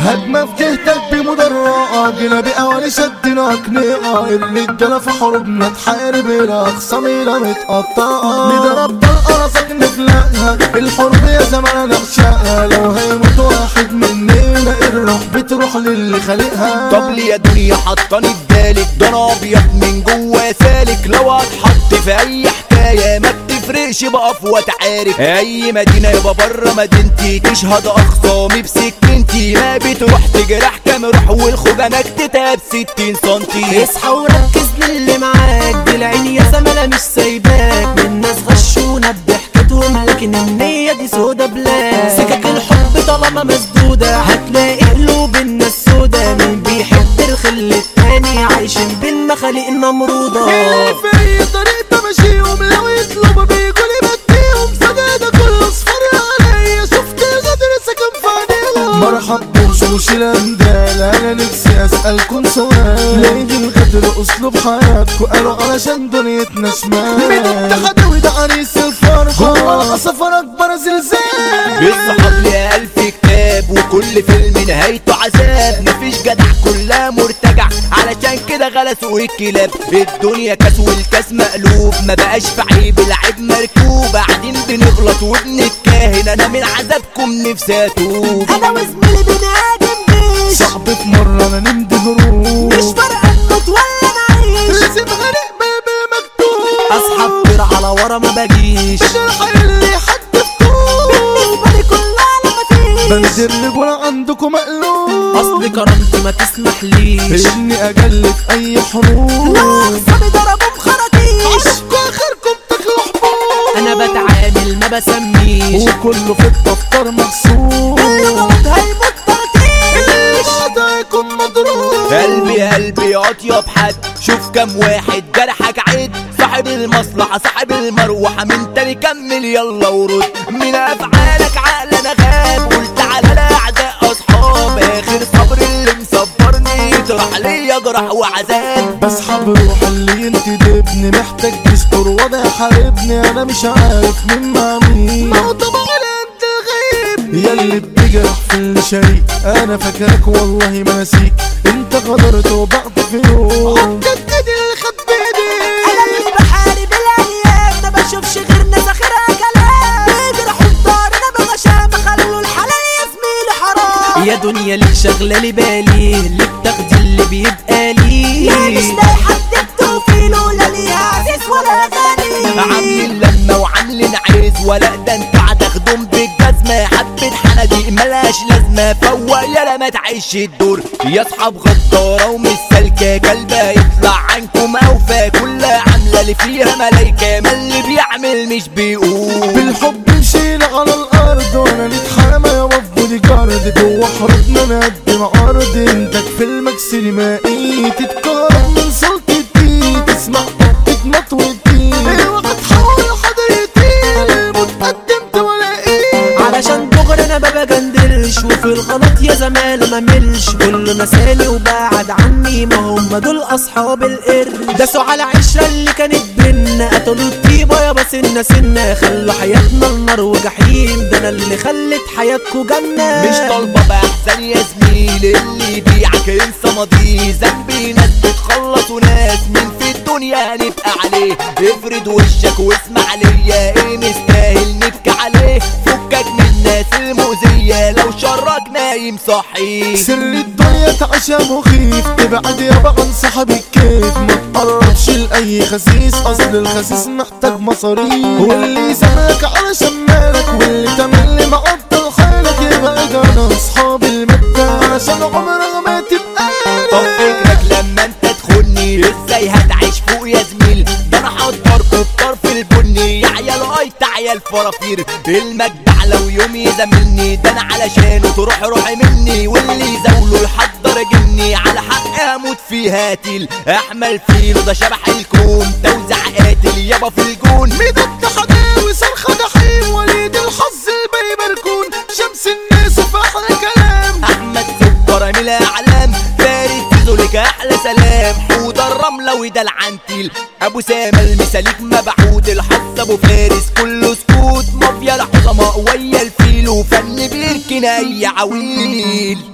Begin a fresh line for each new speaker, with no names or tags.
هجمة في جهتك بمدرعة جينا بأواني شدنا كنيقة الرجالة في حروبنا تحارب الأخصام إلى متقطعة نضرب طلقة راسك نفلقها الحروب يا زمان نعشقها لو هيموت واحد مننا الروح بتروح للي خالقها
طب لي يا دنيا حطاني في بالك ده انا ابيض من جوا سالك لو هتحط في اي حكايه ما بتفرقش بقف واتعارك اي مدينه يبقى بره مدينتي تشهد اخصامي بسكنتي ما بتروح تجرح كام روح والخجنك تتاب 60 سنتي
اصحى وركز للي معاك دي العين يا زملاء مش سايباك من ناس غشونا بضحكتهم لكن النية دي سودا بلاك سكك الحب طالما مسدودة هتلاقي قلوب الناس سودا مين بيحب الخل التاني عايشين بين مخاليق نمرودة
اللي في اي طريق تمشيهم لو يطلبوا بيجوا لي بديهم سدادة كل اصفر عليا شفت غدر سكن في عينيهم مرحب بوشوش الاندال انا نفسي اسالكم سؤال ليه الغدر اسلوب حياتكم قالوا علشان دنيتنا شمال مين التحدي ده عريس الفرحة هو سفر اكبر زلزال
الصحاب ليها ألف كتاب وكل فيلم نهايته عذاب مفيش جدع كلها مرتجع علشان كده غلسوا الكلاب الدنيا كاس والكاس مقلوب ما بقاش في عيب العيب مركوب قاعدين بنغلط وبنتكاهن انا من عذابكم نفسي اتوب
انا وزميلي بنادم مش
صعب في مرة انا نمد هروب
مش فارقة نموت ولا نعيش
لازم هنقبل بالمكتوب
اصحى كتير على ورا ما بجيش
الحي اللي حد فطور
بالنسبة لي كلها لا مفيش
بنزل رجول عندكم مقلوب
اصل كرامتي ما تسمحليش
اني اجلد اي حروب
لو اخصامي ضربوا بخراطيش
عشقوا اخركم تاكلوا حبوب
انا بتعامل ما بسميش
وكله في الدفتر محسوب
اللي غلط هيموت ترتيش
الغلط هيكون مضروب
قلبي قلبي اطيب حد شوف كم واحد جرحك عد صاحب المصلحة صاحب المروحة من تاني كمل يلا ورد من افعالك عقل انا غاب قلت على الاعداء اصحاب اخر صبر اللي مصبرني يطرح ليا جرح وعذاب
بسحب روح اللي ينتدبني محتاج دستور وضع حاربني انا مش عارف مين مع مين ما هو طبعا انت الغيب يا اللي بتجرح في اللي شريك انا فاكرك والله ما نسيك انت غدرت وبعت في يوم عدت اللي خد بايدي
انا اللي بحارب الايام ما بشوفش غير ناس اخرها كلام بيجرحوا الدار انا بغشامة خلوا الحلال يا زميلي حرام يا دنيا ليك شغلة لي بالي اللي بتاخدي اللي بيبقى لي لا مش لاقي حد بتوفيله لا ليه عزيز ولا غني
عاملين لما وعاملين عايز ولا ده انت هتاخدهم بالجزمة حبة حناديق ملهاش لازمة فوق يالا ما تعيش الدور يا اصحاب غدارة ومش سالكة كلبة يطلع عنكم اوفى كلها عاملة اللي فيها ملايكة ما اللي بيعمل مش بيقول
بالحب مشينا على الارض وانا نتحامى يا بودي جارد جوه حروبنا نقدم عرض انتك فيلمك سينمائي تتكرر من سلطة دي تسمع تتمط ودي الوقت حول حضرتي المتقدم ولا
علشان دغري انا ما بجندلش وفي الغلط يا زماله ما ملش كله نساني وبعد عني ما هم دول اصحاب القرد داسوا على عشرة اللي كانت بينا قتلوا الطيبة يابا سنة سنة خلوا حياتنا النار وجحيم ده انا اللي خلت حياتكو جنة
مش طالبة بأحسن يا زميل اللي يبيعك انسى ماضيه ذنبي ناس بتخلص وناس مين في الدنيا نبقى عليه افرد وشك واسمع ليا ايه مستاهل نبكي عليه فكك من الناس المؤذية لو شرك نايم صحي
سر الدنيا تعشى مخيف تبعد يابا عن صاحب الكيف ما تقربش لأي خسيس أصل الخسيس محتاج مصاريف واللي يسمعك علشان مالك واللي تملي معطل حالك يبقى جانا أصحاب المادة علشان عمرك ما تبقى
طب فكرك لما انت تخوني ازاي هتعيش فوق يا زميل ده انا هقدركوا بطرف البني يا عيال ايت عيال فرافير المجدع لو يوم يزاملني ده انا علشانه تروح روحي مني واللي يزاوله يحضر جني على حق اموت فيه هاتل احمل فيلو ده شبح الكون توزع قاتل يابا في الجون
ميدك حداوي صرخة جحيم وليد الحظ البي مركون شمس الناس في أحلى كلام
احمد سكر من الاعلام فارس ذلك احلى سلام حوض الرمله وده العنتيل ابو سامة المساليك مبعود الحظ ابو فارس كله سكوت مافيا العظماء ويا الفيل وفن بيركن اي عويل